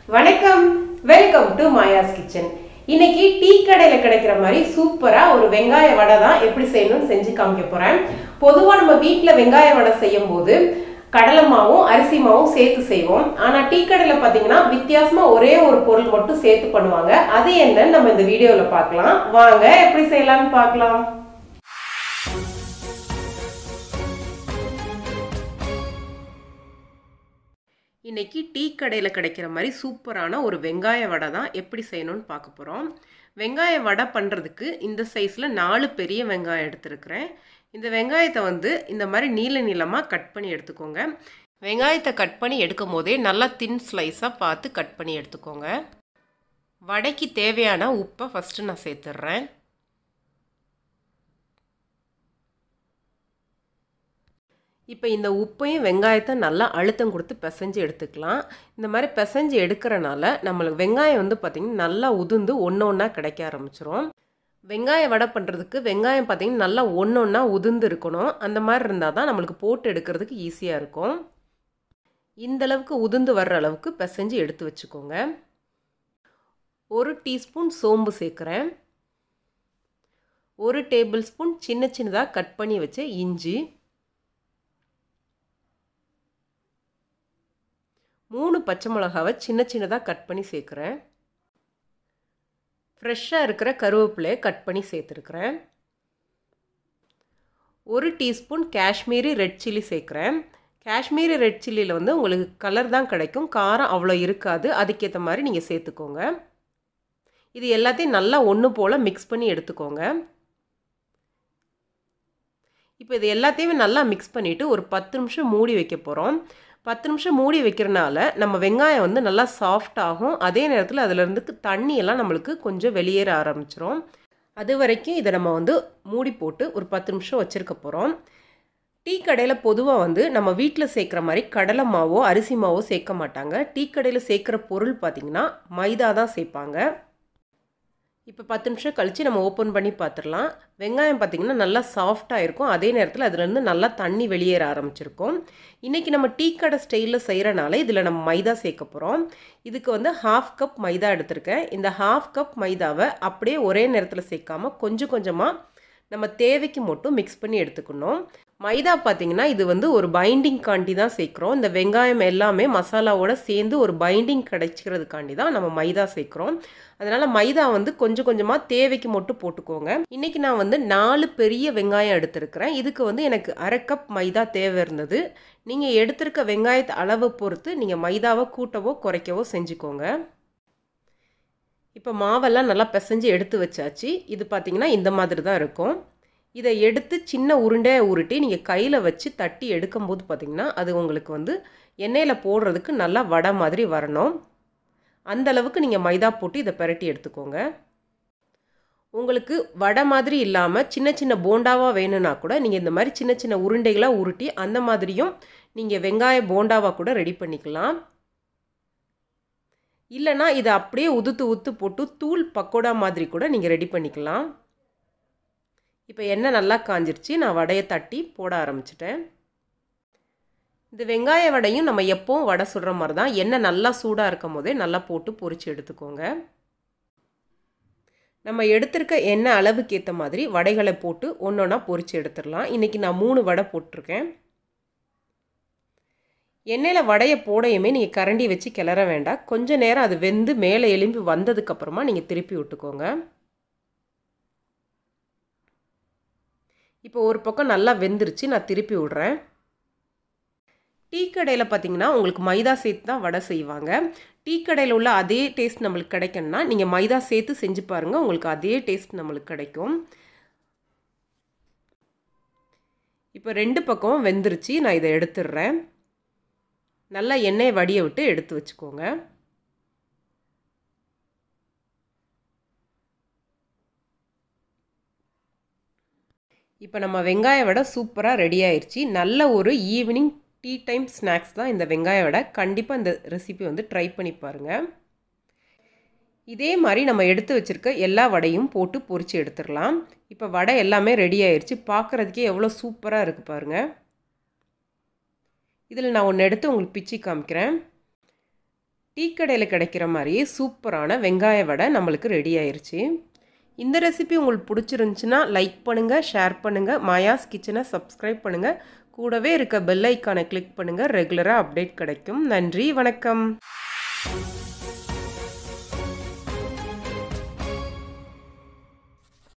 வணக்கம் welcome to Maya's kitchen இன்னைக்கு tea கடையில் கிடைக்கிற மாதிரி சூப்பராக ஒரு வெங்காய வடை தான் எப்படி செய்யணும்னு செஞ்சு காமிக்க போகிறேன் பொதுவாக நம்ம வீட்டில் வெங்காய வடை செய்யும் போது கடலை மாவும் அரிசி மாவும் சேர்த்து செய்வோம் ஆனால் டீ கடையில் பார்த்தீங்கன்னா வித்தியாசமாக ஒரே ஒரு பொருள் மட்டும் சேர்த்து பண்ணுவாங்க அது என்னன்னு நம்ம இந்த வீடியோவில் பார்க்கலாம் வாங்க எப்படி செய்யலாம்னு பார்க்கலாம் இன்னைக்கு டீ கடையில் கிடைக்கிற மாதிரி சூப்பரான ஒரு வெங்காய வடை தான் எப்படி செய்யணும்னு பார்க்க போகிறோம் வெங்காய வடை பண்ணுறதுக்கு இந்த சைஸில் நாலு பெரிய வெங்காயம் எடுத்துருக்கிறேன் இந்த வெங்காயத்தை வந்து இந்த மாதிரி நீள நீளமாக கட் பண்ணி எடுத்துக்கோங்க வெங்காயத்தை கட் பண்ணி எடுக்கும் போதே நல்லா தின் ஸ்லைஸாக பார்த்து கட் பண்ணி எடுத்துக்கோங்க வடைக்கு தேவையான உப்பை ஃபஸ்ட்டு நான் சேர்த்துட்றேன் இப்போ இந்த உப்பையும் வெங்காயத்தை நல்லா அழுத்தம் கொடுத்து பிசைஞ்சு எடுத்துக்கலாம் இந்த மாதிரி பிசைஞ்சு எடுக்கிறனால நம்மளுக்கு வெங்காயம் வந்து பார்த்திங்கன்னா நல்லா உதிர்ந்து ஒன்று ஒன்றா கிடைக்க ஆரம்பிச்சிரும் வெங்காயம் வடை பண்ணுறதுக்கு வெங்காயம் பார்த்திங்கன்னா நல்லா ஒன்று ஒன்றா உதிர்ந்து இருக்கணும் அந்த மாதிரி இருந்தால் தான் நம்மளுக்கு போட்டு எடுக்கிறதுக்கு ஈஸியாக இருக்கும் இந்தளவுக்கு உதிர்ந்து வர்ற அளவுக்கு பிசைஞ்சு எடுத்து வச்சுக்கோங்க ஒரு டீஸ்பூன் சோம்பு சேர்க்குறேன் ஒரு டேபிள் ஸ்பூன் சின்ன சின்னதாக கட் பண்ணி வச்ச இஞ்சி மூணு பச்சை மிளகாவை சின்ன சின்னதாக கட் பண்ணி சேர்க்குறேன் ஃப்ரெஷ்ஷாக இருக்கிற கருவேப்பிலையை கட் பண்ணி சேர்த்துருக்குறேன் ஒரு டீஸ்பூன் காஷ்மீரி ரெட் சில்லி சேர்க்குறேன் காஷ்மீரி ரெட் சில்லியில் வந்து உங்களுக்கு கலர் தான் கிடைக்கும் காரம் அவ்வளோ இருக்காது அதுக்கேற்ற மாதிரி நீங்கள் சேர்த்துக்கோங்க இது எல்லாத்தையும் நல்லா ஒன்று போல் மிக்ஸ் பண்ணி எடுத்துக்கோங்க இப்போ இது எல்லாத்தையுமே நல்லா மிக்ஸ் பண்ணிவிட்டு ஒரு பத்து நிமிஷம் மூடி வைக்க போகிறோம் பத்து நிமிஷம் மூடி வைக்கிறனால நம்ம வெங்காயம் வந்து நல்லா சாஃப்ட் ஆகும் அதே நேரத்தில் அதிலேருந்து தண்ணியெல்லாம் நம்மளுக்கு கொஞ்சம் வெளியேற ஆரம்பிச்சிரும் அது வரைக்கும் இதை நம்ம வந்து மூடி போட்டு ஒரு பத்து நிமிஷம் வச்சுருக்க போகிறோம் டீ கடையில் பொதுவாக வந்து நம்ம வீட்டில் சேர்க்குற மாதிரி கடலை மாவோ அரிசி மாவோ சேர்க்க மாட்டாங்க டீ கடையில் சேர்க்குற பொருள் பார்த்திங்கன்னா மைதா தான் சேர்ப்பாங்க இப்போ பத்து நிமிஷம் கழித்து நம்ம ஓப்பன் பண்ணி பார்த்துடலாம் வெங்காயம் பார்த்திங்கன்னா நல்லா சாஃப்டாக இருக்கும் அதே நேரத்தில் அதுலேருந்து நல்லா தண்ணி வெளியேற ஆரம்பிச்சிருக்கும் இன்றைக்கி நம்ம டீ கடை ஸ்டைலில் செய்கிறனால இதில் நம்ம மைதா சேர்க்க போகிறோம் இதுக்கு வந்து ஹாஃப் கப் மைதா எடுத்திருக்கேன் இந்த ஹாஃப் கப் மைதாவை அப்படியே ஒரே நேரத்தில் சேர்க்காமல் கொஞ்சம் கொஞ்சமாக நம்ம தேவைக்கு மட்டும் மிக்ஸ் பண்ணி எடுத்துக்கணும் மைதா பார்த்திங்கன்னா இது வந்து ஒரு பைண்டிங் காண்டி தான் சேர்க்குறோம் இந்த வெங்காயம் எல்லாமே மசாலாவோட சேர்ந்து ஒரு பைண்டிங் கிடைச்சிக்கிறதுக்காண்டி தான் நம்ம மைதா சேர்க்குறோம் அதனால் மைதா வந்து கொஞ்சம் கொஞ்சமாக தேவைக்கு மட்டும் போட்டுக்கோங்க இன்றைக்கி நான் வந்து நாலு பெரிய வெங்காயம் எடுத்திருக்கிறேன் இதுக்கு வந்து எனக்கு அரை கப் மைதா தேவை இருந்தது நீங்கள் எடுத்திருக்க வெங்காயத்தை அளவை பொறுத்து நீங்கள் மைதாவை கூட்டவோ குறைக்கவோ செஞ்சுக்கோங்க இப்போ மாவெல்லாம் நல்லா பிசைஞ்சு எடுத்து வச்சாச்சு இது பார்த்திங்கன்னா இந்த மாதிரி தான் இருக்கும் இதை எடுத்து சின்ன உருண்டையை உருட்டி நீங்கள் கையில் வச்சு தட்டி எடுக்கும்போது பார்த்திங்கன்னா அது உங்களுக்கு வந்து எண்ணெயில் போடுறதுக்கு நல்லா வடை மாதிரி வரணும் அந்த அளவுக்கு நீங்கள் மைதா போட்டு இதை பிரட்டி எடுத்துக்கோங்க உங்களுக்கு வடை மாதிரி இல்லாமல் சின்ன சின்ன போண்டாவாக வேணும்னா கூட நீங்கள் இந்த மாதிரி சின்ன சின்ன உருண்டைகளாக உருட்டி அந்த மாதிரியும் நீங்கள் வெங்காய போண்டாவாக கூட ரெடி பண்ணிக்கலாம் இல்லைனா இதை அப்படியே உதுத்து உத்து போட்டு தூள் பக்கோடா மாதிரி கூட நீங்கள் ரெடி பண்ணிக்கலாம் இப்போ எண்ணெய் நல்லா காஞ்சிருச்சு நான் வடையை தட்டி போட ஆரம்பிச்சிட்டேன் இந்த வெங்காய வடையும் நம்ம எப்போவும் வடை சுடுற மாதிரி தான் எண்ணெய் நல்லா சூடாக இருக்கும் போதே நல்லா போட்டு பொரித்து எடுத்துக்கோங்க நம்ம எடுத்திருக்க எண்ணெய் அளவுக்கு ஏற்ற மாதிரி வடைகளை போட்டு ஒன்று ஒன்றா பொரித்து எடுத்துடலாம் இன்றைக்கி நான் மூணு வடை போட்டிருக்கேன் எண்ணெயில் வடையை போடையுமே நீங்கள் கரண்டி வச்சு கிளற வேண்டாம் கொஞ்சம் நேரம் அது வெந்து மேலே எலும்பி வந்ததுக்கப்புறமா நீங்கள் திருப்பி விட்டுக்கோங்க இப்போ ஒரு பக்கம் நல்லா வெந்துருச்சு நான் திருப்பி விட்றேன் டீ கடையில் பார்த்தீங்கன்னா உங்களுக்கு மைதா சேர்த்து தான் வடை செய்வாங்க டீ கடையில் உள்ள அதே டேஸ்ட் நம்மளுக்கு கிடைக்கணும்னா நீங்கள் மைதா சேர்த்து செஞ்சு பாருங்கள் உங்களுக்கு அதே டேஸ்ட் நம்மளுக்கு கிடைக்கும் இப்போ ரெண்டு பக்கமும் வெந்துருச்சு நான் இதை எடுத்துடுறேன் நல்லா எண்ணெயை வடிய விட்டு எடுத்து வச்சுக்கோங்க இப்போ நம்ம வெங்காய வடை சூப்பராக ரெடி ஆயிடுச்சு நல்ல ஒரு ஈவினிங் டீ டைம் ஸ்நாக்ஸ் தான் இந்த வெங்காய வடை கண்டிப்பாக இந்த ரெசிபி வந்து ட்ரை பண்ணி பாருங்கள் இதே மாதிரி நம்ம எடுத்து வச்சுருக்க எல்லா வடையும் போட்டு பொரித்து எடுத்துடலாம் இப்போ வடை எல்லாமே ரெடி ஆயிடுச்சு பார்க்குறதுக்கே எவ்வளோ சூப்பராக இருக்குது பாருங்கள் இதில் நான் ஒன்று எடுத்து உங்களுக்கு பிச்சு காமிக்கிறேன் டீ கடையில் கிடைக்கிற மாதிரியே சூப்பரான வெங்காய வடை நம்மளுக்கு ரெடி ஆயிருச்சு இந்த ரெசிபி உங்களுக்கு பிடிச்சிருந்துச்சுன்னா லைக் பண்ணுங்கள் ஷேர் பண்ணுங்கள் மாயாஸ் கிச்சனை சப்ஸ்கிரைப் பண்ணுங்கள் கூடவே இருக்க பெல் ஐக்கானை கிளிக் பண்ணுங்கள் ரெகுலராக அப்டேட் கிடைக்கும் நன்றி வணக்கம்